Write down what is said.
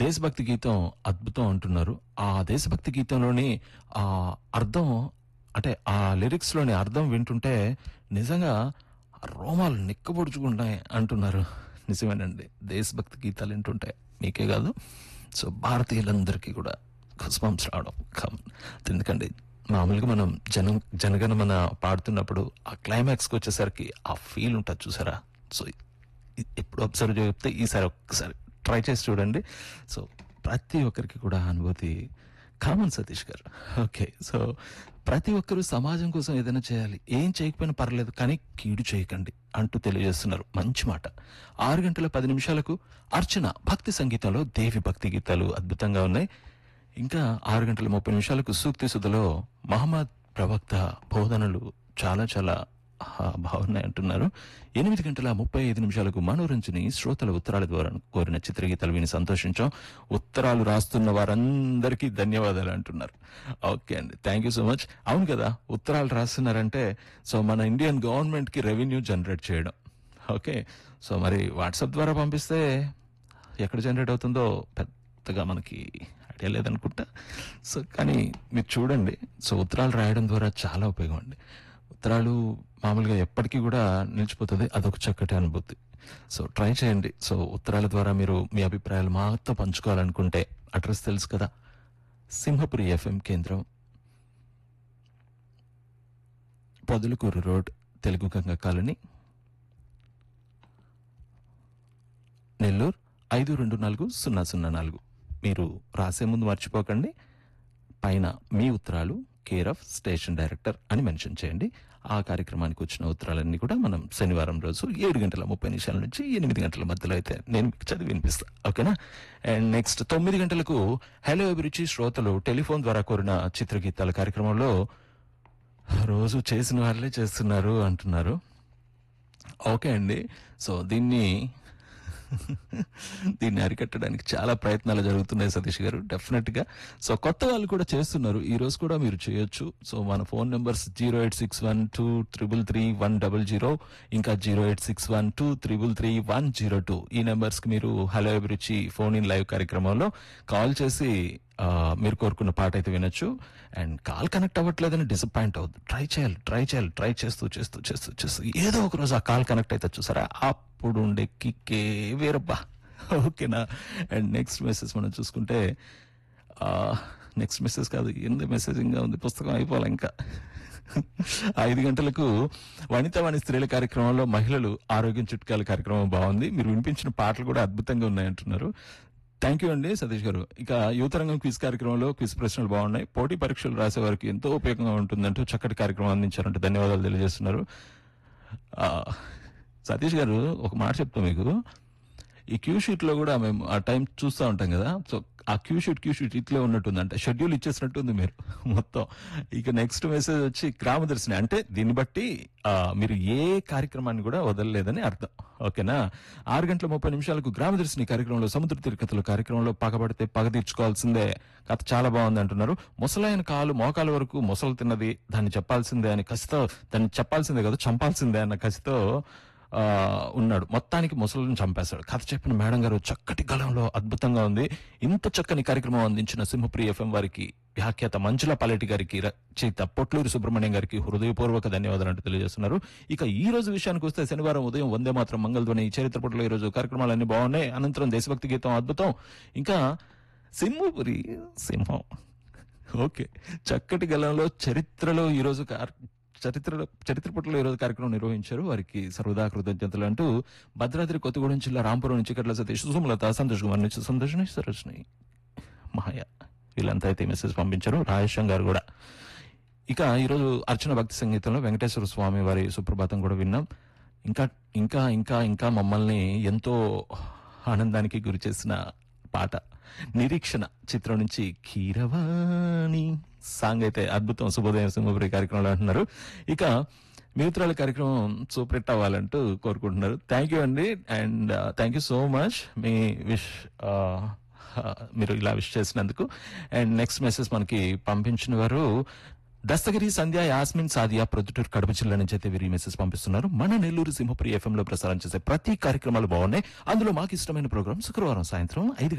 దేశభక్తి గీతం అద్భుతం అంటున్నారు ఆ దేశభక్తి గీతంలోని ఆ అర్థం అంటే ఆ లిరిక్స్ లోని అర్థం వింటుంటే నిజంగా రోమాలు నిక్కబొడుచుకుంటాయి అంటున్నారు నిజమేనండి దేశభక్తి గీతాలు వింటుంటే మీకే కాదు సో భారతీయులందరికీ కూడా కుస్బంస్ రావడం కామన్ ఎందుకండి మామూలుగా మనం జన జనగణమన పాడుతున్నప్పుడు ఆ క్లైమాక్స్కి వచ్చేసరికి ఆ ఫీల్ ఉంటుంది చూసారా సో ఇ- ఎప్పుడు అబ్జర్వ్ చెప్తే ఈసారి ఒక్కసారి ట్రై చేసి చూడండి సో ప్రతి ఒక్కరికి కూడా ఆ అనుభూతి కామన్ సతీష్ గారు ఓకే సో ప్రతి ఒక్కరూ సమాజం కోసం ఏదైనా చేయాలి ఏం చేయకపోయినా పర్లేదు కానీ కీడు చేయకండి అంటూ తెలియజేస్తున్నారు మంచి మాట ఆరు గంటల పది నిమిషాలకు అర్చన భక్తి సంగీతంలో దేవి భక్తి గీతాలు అద్భుతంగా ఉన్నాయి ఇంకా ఆరు గంటల ముప్పై నిమిషాలకు సూక్తి సుధలో మహమ్మద్ ప్రవక్త బోధనలు చాలా చాలా ఆ, బాగున్నాయి అంటున్నారు ఎనిమిది గంటల ముప్పై ఐదు నిమిషాలకు మనోరంజని శ్రోతల ఉత్తరాల ద్వారా కోరిన చిత్రగీతాలు విని సంతోషించాం ఉత్తరాలు రాస్తున్న వారందరికీ ధన్యవాదాలు అంటున్నారు ఓకే అండి థ్యాంక్ యూ సో మచ్ అవును కదా ఉత్తరాలు రాస్తున్నారంటే సో మన ఇండియన్ గవర్నమెంట్ కి రెవెన్యూ జనరేట్ చేయడం ఓకే సో మరి వాట్సాప్ ద్వారా పంపిస్తే ఎక్కడ జనరేట్ అవుతుందో పెద్దగా మనకి ఐడియా లేదనుకుంటా సో కానీ మీరు చూడండి సో ఉత్తరాలు రాయడం ద్వారా చాలా ఉపయోగం అండి ఉత్తరాలు మామూలుగా ఎప్పటికీ కూడా నిలిచిపోతుంది అదొక చక్కటి అనుభూతి సో ట్రై చేయండి సో ఉత్తరాల ద్వారా మీరు మీ అభిప్రాయాలు మాతో పంచుకోవాలనుకుంటే అడ్రస్ తెలుసు కదా సింహపురి ఎఫ్ఎం కేంద్రం పొదలుకూరు రోడ్ తెలుగు గంగ కాలనీ నెల్లూరు ఐదు రెండు నాలుగు సున్నా సున్నా నాలుగు మీరు రాసే ముందు మర్చిపోకండి పైన మీ ఉత్తరాలు కేర్ ఆఫ్ స్టేషన్ డైరెక్టర్ అని మెన్షన్ చేయండి ఆ కార్యక్రమానికి వచ్చిన ఉత్తరాలన్నీ కూడా మనం శనివారం రోజు ఏడు గంటల ముప్పై నిమిషాల నుంచి ఎనిమిది గంటల మధ్యలో అయితే నేను మీకు చదివి వినిపిస్తా ఓకేనా అండ్ నెక్స్ట్ తొమ్మిది గంటలకు హలో అభిరుచి శ్రోతలు టెలిఫోన్ ద్వారా కోరిన చిత్రగీతాల కార్యక్రమంలో రోజు చేసిన వాళ్ళే చేస్తున్నారు అంటున్నారు ఓకే అండి సో దీన్ని దీన్ని అరికట్టడానికి చాలా ప్రయత్నాలు జరుగుతున్నాయి సతీష్ గారు డెఫినెట్ గా సో కొత్త వాళ్ళు కూడా చేస్తున్నారు ఈ రోజు కూడా మీరు చేయొచ్చు సో మన phone numbers zero eight six one two triple three one double zero ఇంకా zero eight six one two triple three one zero two ఈ నెంబర్స్ కి మీరు hello Abhiruchi phone in live కార్యక్రమంలో కాల్ చేసి ఆ, మీరు కోరుకున్న పాట అయితే వినొచ్చు అండ్ కాల్ కనెక్ట్ అవ్వట్లేదని డిసప్పాయింట్ అవ్వద్దు ట్రై చేయాలి ట్రై చేయాలి ట్రై చేస్తూ చేస్తూ చేస్తూ చేస్తూ ఏదో ఒక రోజు ఆ కాల్ కనెక్ట్ అయితే చూసారా అప్పుడు ఉండే కిక్కే వేరబ్బా ఓకేనా అండ్ నెక్స్ట్ మెసేజ్ మనం చూసుకుంటే నెక్స్ట్ మెసేజ్ కాదు ఎంత మెసేజింగ్ ఉంది పుస్తకం అయిపోవాలి ఇంకా ఐదు గంటలకు వనితవాణి స్త్రీల కార్యక్రమంలో మహిళలు ఆరోగ్యం చుట్కాల కార్యక్రమం బాగుంది మీరు వినిపించిన పాటలు కూడా అద్భుతంగా ఉన్నాయంటున్నారు థ్యాంక్ యూ అండి సతీష్ గారు ఇక యువతరంగం క్విజ్ కార్యక్రమంలో క్విజ్ ప్రశ్నలు బాగున్నాయి పోటీ పరీక్షలు రాసే వారికి ఎంతో ఉపయోగంగా ఉంటుందంటూ చక్కటి కార్యక్రమం అందించారంటూ ధన్యవాదాలు తెలియజేస్తున్నారు ఆ, సతీష్ గారు ఒక మాట చెప్తాం మీకు ఈ క్యూ షీట్ లో కూడా మేము ఆ టైం చూస్తూ ఉంటాం కదా సో ఆ క్యూ షీట్ క్యూ షీట్ ఇట్లే ఉన్నట్టుంది అంటే షెడ్యూల్ ఇచ్చేసినట్టుంది మీరు మొత్తం ఇక నెక్స్ట్ మెసేజ్ వచ్చి గ్రామదర్శిని అంటే దీన్ని బట్టి ఆ, మీరు ఏ కార్యక్రమాన్ని కూడా వదలలేదని అర్థం ఓకేనా ఆరు గంటల ముప్పై నిమిషాలకు గ్రామదర్శిని కార్యక్రమంలో సముద్ర తిరుకథలు కార్యక్రమంలో పగబడితే పగ తీర్చుకోవాల్సిందే కథ చాలా బాగుంది అంటున్నారు ముసలైన కాలు మోకాల వరకు ముసలు తిన్నది దాన్ని చెప్పాల్సిందే అని కసితో దాన్ని చెప్పాల్సిందే కదా చంపాల్సిందే అన్న కసితో ఆ, ఉన్నాడు మొత్తానికి ముసలిని చంపేశాడు కథ చెప్పిన మేడం గారు చక్కటి గళంలో అద్భుతంగా ఉంది ఇంత చక్కని కార్యక్రమం అందించిన సింహప్రియ ఎఫ్ఎం వారికి వ్యాఖ్యాత మంచుల పాలెటి గారికి రచయిత పొట్లూరు సుబ్రహ్మణ్యం గారికి హృదయపూర్వక ధన్యవాదాలు అంటూ తెలియజేస్తున్నారు ఇక ఈ రోజు విషయానికి వస్తే శనివారం ఉదయం వందే మాత్రం మంగళధ్వని చరిత్ర పట్ల ఈ రోజు కార్యక్రమాలన్నీ బాగున్నాయి అనంతరం దేశభక్తి గీతం అద్భుతం ఇంకా సింహపురి సింహం ఓకే చక్కటి గలంలో చరిత్రలో ఈ రోజు కార్- చరిత్రలో చరిత్ర పట్ల ఈ రోజు కార్యక్రమం నిర్వహించారు వారికి సర్వదా కృతజ్ఞతలు అంటూ భద్రాద్రి కొత్తగూడెం జిల్లా రాంపురం నుంచి కట్ల సతీష్ సుమలత సంతోష్ కుమార్ నుంచి సంతోషిని సరోజ్ని మహాయ వీళ్ళంతా అయితే మెసేజ్ పంపించారు రాజేశం గారు కూడా ఇక ఈరోజు అర్చన భక్తి సంగీతంలో వెంకటేశ్వర స్వామి వారి సుప్రభాతం కూడా విన్నాం ఇంకా ఇంకా ఇంకా ఇంకా మమ్మల్ని ఎంతో ఆనందానికి గురి చేసిన పాట నిరీక్షణ చిత్రం నుంచి కీరవాణి సాంగ్ అయితే అద్భుతం శుభోదయం సింహపురి కార్యక్రమంలో అంటున్నారు ఇక మిగతాల కార్యక్రమం సూపర్ హిట్ అవ్వాలంటూ కోరుకుంటున్నారు థ్యాంక్ యూ అండి and thank you so much మీ విష్ మీరు ఇలా విష్ చేసినందుకు అండ్ నెక్స్ట్ మెసేజ్ మనకి పంపించిన వారు దస్తగిరి సంధ్య యాస్మిన్ సాదియా ప్రొద్దుటూరు కడప జిల్లా నుంచి అయితే వీరు ఈ మెసేజ్ పంపిస్తున్నారు మన నెల్లూరు సింహపురి ఎఫ్ఎం లో ప్రసారం చేసే ప్రతి కార్యక్రమాలు బాగున్నాయి అందులో మాకు ఇష్టమైన ప్రోగ్రాం శుక్రవారం సాయంత్రం ఐదు